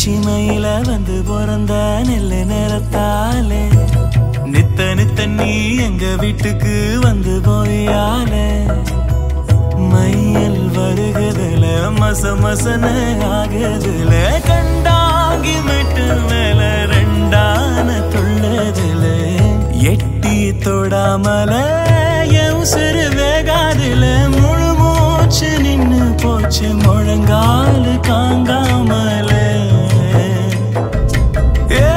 சீமையில வந்து பிறந்த நெல்லு நிறத்தாலே நித்த நித்த நீ எங்க வீட்டுக்கு வந்து போயாலே மையல் வருகுதுல மச மசன ஆகுதுல கண்டாங்கி மெட்டு மேல ரெண்டான துள்ளதுல எட்டி தொடாமல என் உசுறு வேகாதுல முழு மூச்சு நின்னு போச்சு முழங்கால் காங்காமல ஏ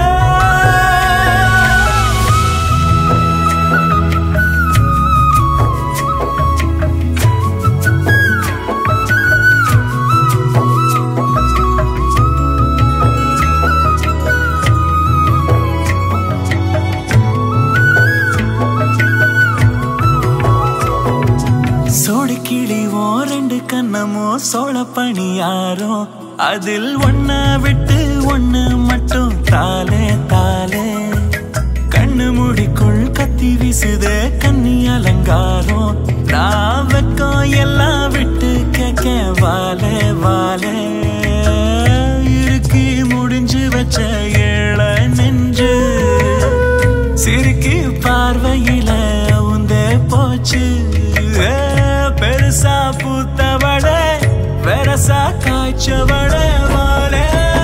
சோடு கிழிவோ ரெண்டு கண்ணமோ சோழ பணியாரோ அதில் ஒன்ன விட்டு ஒண்ணு மட்டும் தாலே தாலே கண்ணு முடிக்குள் கத்தி வீசுதே கன்னி அலங்காரம் நான் வெக்கம் எல்லாம் விட்டு கேட்க வாலே வாலே இறுக்கி முடிஞ்சு வச்ச ஏழ நெஞ்சு சிரிக்கி பார்வையில உந்தே போச்சு ஏ, பெருசா பூத்தவட வெரசா காய்ச்சவட மாலே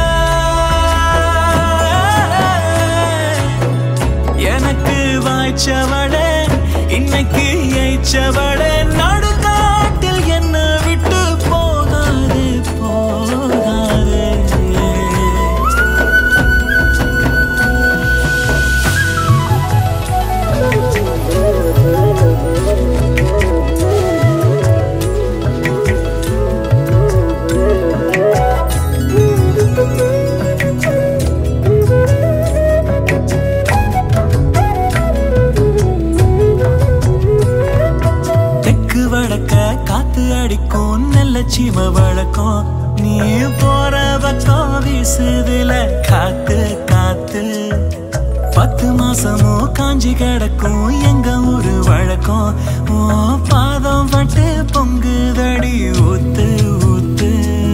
எனக்கு வாய்ச்சவட இன்னைக்கு ஏய்ச்சவட நடுக்காட்டில் என்ன விட்டு போகாது போகாது தெற்கு வடக்க காத்து அடிக்கும் நல்ல சீம வழக்கம் நீ போற பக்கம் வீசுதுல காத்து காத்து பத்து மாசமும் காஞ்சி கிடக்கும் எங்க ஊரு வழக்கம் ஓ பாதம் பட்டு பொங்குதடி ஊத்து ஊத்து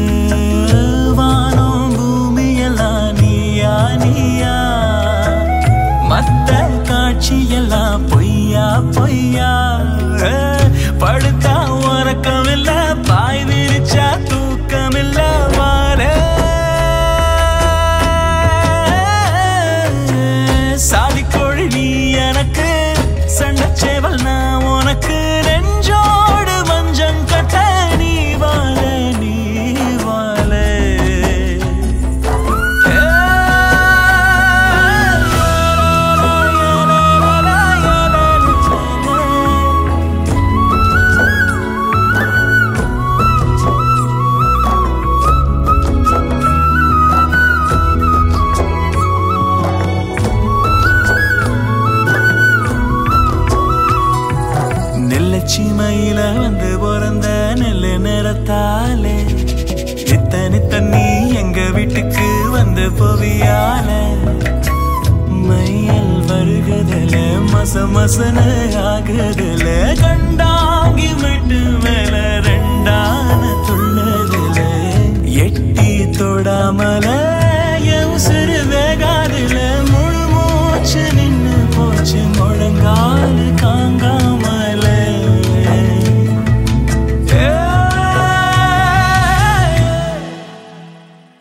வானம் பூமி எல்லாம் நீயா நீயா மத்த காட்சியெல்லாம் பொய்யா பொய்யா ஏ, படுத்தா உறக்கமில்ல பாய் விரிச்சா தூக்கமில்ல வாரே சாதிக்கோழி நீ எனக்கு சண்டச்சேவல் நான் உனக்கு நெஞ்சோடு மஞ்சம் கட்ட நீ வாழ நீ வாழ நெல்லச்சிமையில வந்து பிறந்த நெல்லு நிறத்தாலே நித்த நித்த நீ எங்க வீட்டுக்கு வந்து போவியால மையல் வருகுதல மச மசன ஆகுதல கண்டாங்கி விட்டு மேல ரெண்டான துள்ளதுல எட்டி தொடாமல